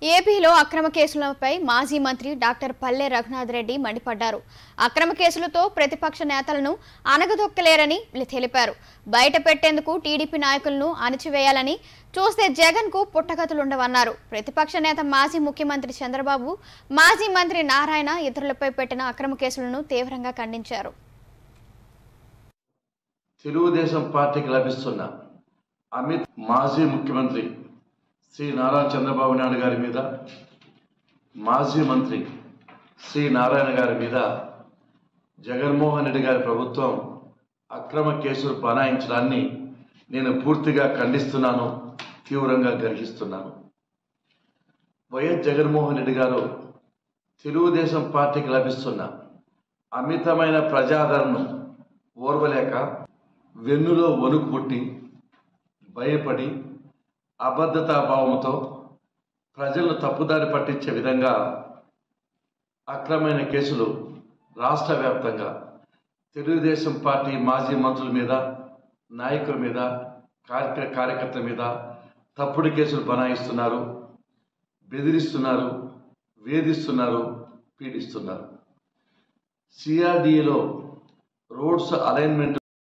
ఏపీలో అక్రమ కేసులపై మాజీ మంత్రి డాక్టర్ పల్లె రఘునాథ్ రెడ్డి మండిపడ్డారు అక్రమ కేసులతో ప్రతిపక్ష నేతలను అనగదొక్కలేరని తెలిపారు బయట పెట్టేందుకు టీడీపీ నాయకులను అణిచివేయాలని చూస్తే జగన్ కు పుట్టగతులుండవన్నారు ప్రతిపక్ష నేత మాజీ ముఖ్యమంత్రి చంద్రబాబు మాజీ మంత్రి నారాయణ ఇతరులపై పెట్టిన అక్రమ కేసులను తీవ్రంగా ఖండించారు తెలుగుదేశం పార్టీకి లభిస్తున్న అమిత్ మాజీ ముఖ్యమంత్రి శ్రీ నారా చంద్రబాబు నాయుడు గారి మీద మాజీ మంత్రి శ్రీ నారాయణ గారి మీద జగన్మోహన్ రెడ్డి గారి ప్రభుత్వం అక్రమ కేసులు బనాయించడాన్ని నేను పూర్తిగా ఖండిస్తున్నాను తీవ్రంగా గర్హిస్తున్నాను వైఎస్ జగన్మోహన్ రెడ్డి గారు తెలుగుదేశం పార్టీకి లభిస్తున్న అమితమైన ప్రజాదరణను ఓర్వలేక వెన్నులో వణుకు పుట్టి భయపడి అబద్ధతాభావంతో ప్రజలను తప్పుదారి పట్టించే విధంగా అక్రమైన కేసులు రాష్ట్ర వ్యాప్తంగా తెలుగుదేశం పార్టీ మాజీ మంత్రుల మీద నాయకుల మీద కార్య కార్యకర్తల మీద తప్పుడు కేసులు బనాయిస్తున్నారు బెదిరిస్తున్నారు వేధిస్తున్నారు పీడిస్తున్నారు సిఆర్డిఏలో రోడ్స్ అలైన్మెంట్